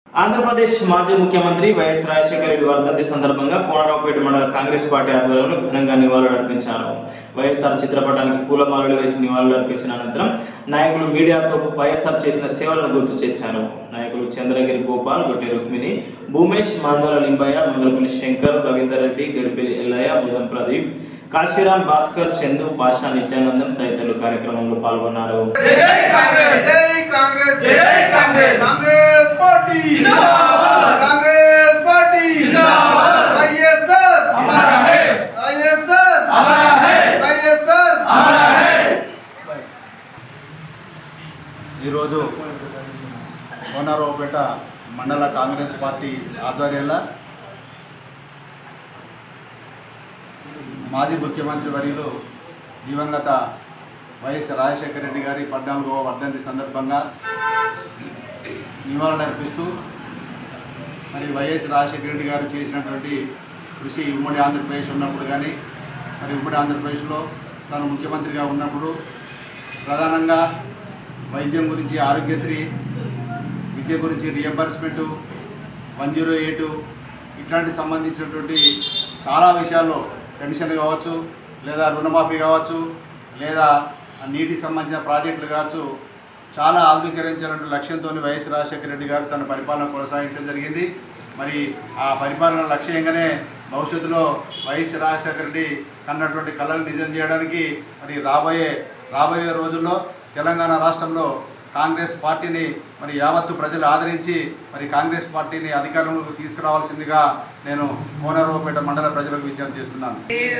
ఆంధ్రప్రదేశ్ మాజీ ముఖ్యమంత్రి వైఎస్ రాజశేఖర రెడ్డి వర్ధంతి సందర్భంగా కోనరావుపేట మండల కాంగ్రెస్ పార్టీ ఆధ్వర్యంలో ఘనంగా నివాళులర్పించారు వైఎస్ఆర్ చిత్రపటానికి పూలమాలలు వేసి నివాళులర్పించిన అనంతరం నాయకులు మీడియాతో వైఎస్ఆర్ చేసిన సేవలను గుర్తు చేశారు నాయకులు చంద్రగిరి గోపాల్ గొడ్డి రుక్మిణి భూమేష్ మాందాల లింబయ్య మంగళపల్లి శంకర్ రవీందర్ రెడ్డి గడిపల్లి ఎల్లయ్య బుధం ప్రదీప్ కాశీరాం భాస్కర్ చందు భాషా నిత్యానందం తదితరులు కార్యక్రమంలో పాల్గొన్నారు జై కాంగ్రెస్ జై కాంగ్రెస్ జై కాంగ్రెస్ కాంగ్రెస్ పార్టీ జిందాబాద్ కాంగ్రెస్ పార్టీ జిందాబాద్ వైఎస్ఆర్ हमारा है వైఎస్ఆర్ हमारा है వైఎస్ఆర్ हमारा है ఈరోజు కోనరావుపేట మండల కాంగ్రెస్ పార్టీ ఆధ్వర్యంలో మాజీ ముఖ్యమంత్రి వర్యులు దివంగత వైఎస్ రాజశేఖర రెడ్డి గారి పద్నాలుగవ వర్ధంతి సందర్భంగా నివాళులర్పిస్తూ మరి వైఎస్ రాజశేఖర రెడ్డి గారు చేసినటువంటి కృషి ఉమ్మడి ఆంధ్రప్రదేశ్ ఉన్నప్పుడు కానీ మరి ఉమ్మడి ఆంధ్రప్రదేశ్లో తాను ముఖ్యమంత్రిగా ఉన్నప్పుడు ప్రధానంగా వైద్యం గురించి ఆరోగ్యశ్రీ విద్య గురించి రియంబర్స్మెంటు వన్ జీరో ఎయిట్ ఇట్లాంటి సంబంధించినటువంటి చాలా విషయాల్లో పెన్షన్ కావచ్చు లేదా రుణమాఫీ కావచ్చు లేదా నీటికి సంబంధించిన ప్రాజెక్టులు కావచ్చు చాలా ఆధునీకరించాలనే లక్ష్యంతో వైఎస్ రాజశేఖర రెడ్డి గారు తన పరిపాలన కొనసాగించడం జరిగింది మరి ఆ పరిపాలన లక్ష్యంగానే భవిష్యత్తులో వైఎస్ రాజశేఖర రెడ్డి కన్నటువంటి కళలు నిజం చేయడానికి మరి రాబోయే రాబోయే రోజుల్లో తెలంగాణ రాష్ట్రంలో కాంగ్రెస్ పార్టీని మరి యావత్తు ప్రజలు ఆదరించి మరి కాంగ్రెస్ పార్టీని అధికారంలోకి తీసుకురావాల్సిందిగా నేను కోనరావుపేట మండల ప్రజలకు విజ్ఞప్తి చేస్తున్నాను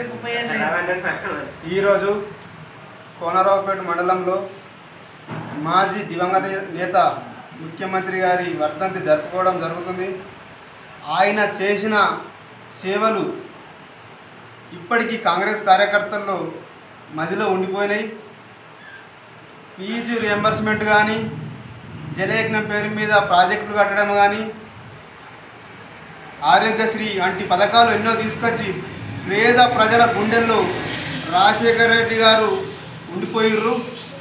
ఈరోజు కోనరావుపేట మండలంలో మాజీ దివంగత నేత ముఖ్యమంత్రి గారి వర్ధంతి జరుపుకోవడం జరుగుతుంది ఆయన చేసిన సేవలు ఇప్పటికీ కాంగ్రెస్ కార్యకర్తల్లో మదిలో ఉండిపోయినాయి ఫీజు రియంబర్స్మెంట్ కానీ జలయజ్ఞం పేరు మీద ప్రాజెక్టులు కట్టడం కానీ ఆరోగ్యశ్రీ వంటి పథకాలు ఎన్నో తీసుకొచ్చి పేద ప్రజల గుండెల్లో రాజశేఖర రెడ్డి గారు ఉండిపోయిర్రు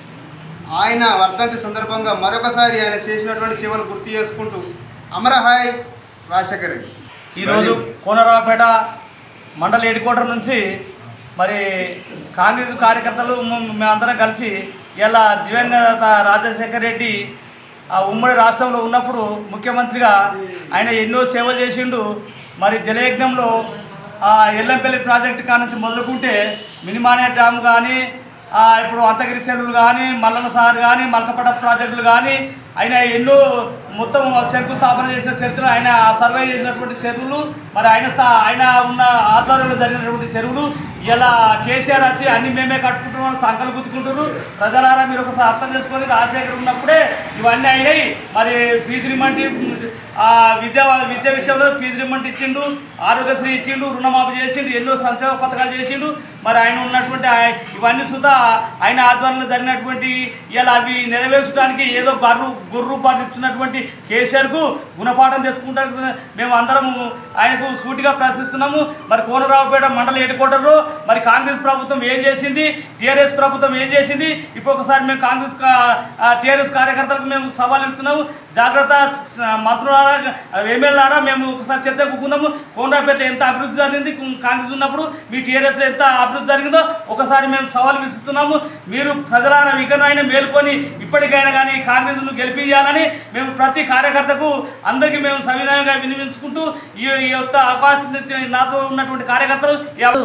ఆయన వర్ధంతి సందర్భంగా మరొకసారి ఆయన చేసినటువంటి సేవలు గుర్తు చేసుకుంటూ అమరహాయ్ రాజశేఖర రెడ్డి ఈరోజు కోనరావుపేట మండల హెడ్ క్వార్టర్ నుంచి మరి కాంగ్రెస్ కార్యకర్తలు మ- మేమందరం కలిసి ఇలా దివంగత రాజశేఖర్ రెడ్డి ఆ ఉమ్మడి రాష్ట్రంలో ఉన్నప్పుడు ముఖ్యమంత్రిగా ఆయన ఎన్నో సేవలు చేసిండు మరి జలయజ్ఞంలో ఆ ఎల్లంపల్లి ప్రాజెక్టు కాడ నుంచి మొదలుకుంటే మినిమానే డ్యామ్ కానీ ఆ, ఇప్పుడు అంతగిరి చెరువులు కానీ మల్లన సార్ కానీ మల్కపట ప్రాజెక్టులు కానీ ఆయన ఎన్నో మొత్తం శంకుస్థాపన చేసిన చరిత్ర ఆయన సర్వే చేసినటువంటి చెరువులు మరి ఆయన స్థా ఆయన ఉన్న ఆధ్వర్యంలో జరిగినటువంటి చెరువులు ఇలా కేసీఆర్ వచ్చి అన్ని మేమే కట్టుకుంటున్నాం సంకలు గుర్తుకుంటున్నారు ప్రజలారా మీరు ఒకసారి అర్థం చేసుకొని రాజశేఖర్ ఉన్నప్పుడే ఇవన్నీ అయినాయి మరి ఫీజు రిమంట్ ఆ విద్య విద్య విషయంలో ఫీజు రిమంట్ ఇచ్చిండు ఆరోగ్యశ్రీ ఇచ్చిండు రుణమాఫీ చేసిండు ఎన్నో సంక్షేమ పథకాలు చేసిండు మరి ఆయన ఉన్నటువంటి ఆయ- ఇవన్నీ సుతా ఆయన ఆధ్వర్యంలో జరిగినటువంటి ఇలా అవి నెరవేర్చడానికి ఏదో గర్రు గుర్రు పాటిస్తున్నటువంటి కేసీఆర్కు గుణపాఠం తెచ్చుకుంటానికి మేము అందరం ఆయనకు సూటిగా ప్రశ్నిస్తున్నాము మరి కోనరావుపేట మండల హెడ్ క్వార్టర్లో మరి కాంగ్రెస్ ప్రభుత్వం ఏం చేసింది టీఆర్ఎస్ ప్రభుత్వం ఏం చేసింది ఇప్పుడు ఒకసారి మేము కాంగ్రెస్ టీఆర్ఎస్ కార్యకర్తలకు మేము సవాల్ ఇస్తున్నాము జాగ్రత్త స- మంత్రులారా ఎమ్మెల్యేలారా మేము ఒకసారి చర్చ కూకుందాము కోనరావుపేట ఎంత అభివృద్ధి జరిగింది కాంగ్రెస్ ఉన్నప్పుడు మీ టీఆర్ఎస్లో ఎంత అభివృద్ధి జరిగిందో ఒకసారి మేము సవాల్ విస్తున్నాము మీరు ప్రజలారా వికరైనా మేల్కొని ఇప్పటికైనా కానీ కాంగ్రెస్ను గెలిపించాలని మేము ప్రతి కార్యకర్తకు అందరికీ మేము సవినయంగా వినిపించుకుంటూ ఈ ఈ యొక్క అవకాశం ఇచ్చిన నాతో ఉన్నటువంటి కార్యకర్తలు ఎవ-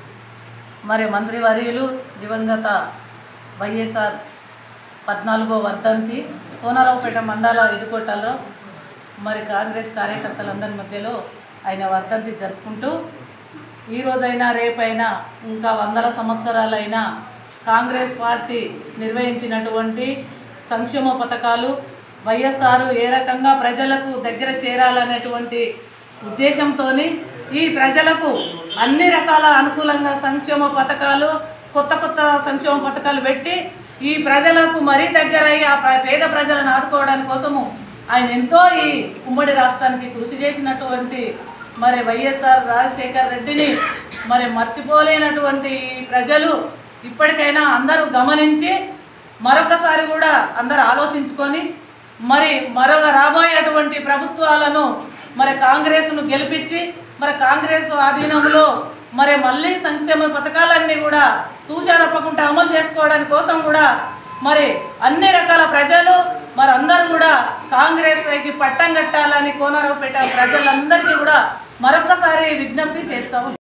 మరి మంత్రివర్యులు దివంగత వైఎస్ఆర్ పద్నాలుగో వర్ధంతి కోనరావుపేట మండల ఎదుకోటలో మరి కాంగ్రెస్ కార్యకర్తలందరి మధ్యలో ఆయన వర్ధంతి జరుపుకుంటూ ఈ రోజైనా రేపైనా ఇంకా వందల సంవత్సరాలైనా కాంగ్రెస్ పార్టీ నిర్వహించినటువంటి సంక్షేమ పథకాలు వైఎస్ఆర్ ఏ రకంగా ప్రజలకు దగ్గర చేరాలనేటువంటి ఉద్దేశంతో ఈ ప్రజలకు అన్ని రకాల అనుకూలంగా సంక్షేమ పథకాలు కొత్త కొత్త సంక్షేమ పథకాలు పెట్టి ఈ ప్రజలకు మరీ దగ్గరయ్యి ఆ ప్ర- పేద ప్రజలను ఆదుకోవడానికి కోసము ఆయన ఎంతో ఈ ఉమ్మడి రాష్ట్రానికి కృషి చేసినటువంటి మరి వైఎస్ఆర్ రాజశేఖర్ రెడ్డిని మరి మర్చిపోలేనటువంటి ఈ ప్రజలు ఇప్పటికైనా అందరూ గమనించి మరొకసారి కూడా అందరూ ఆలోచించుకొని మరి మరొక రాబోయేటువంటి ప్రభుత్వాలను మరి కాంగ్రెస్ను గెలిపించి మరి కాంగ్రెస్ ఆధీనంలో మరి మళ్ళీ సంక్షేమ పథకాలన్నీ కూడా తూచా తప్పకుండా అమలు చేసుకోవడానికి కోసం కూడా మరి అన్ని రకాల ప్రజలు మరి అందరూ కూడా కాంగ్రెస్కి పట్టం కట్టాలని కోనరావుపేట ప్రజలందరికీ కూడా మరొకసారి విజ్ఞప్తి చేస్తాము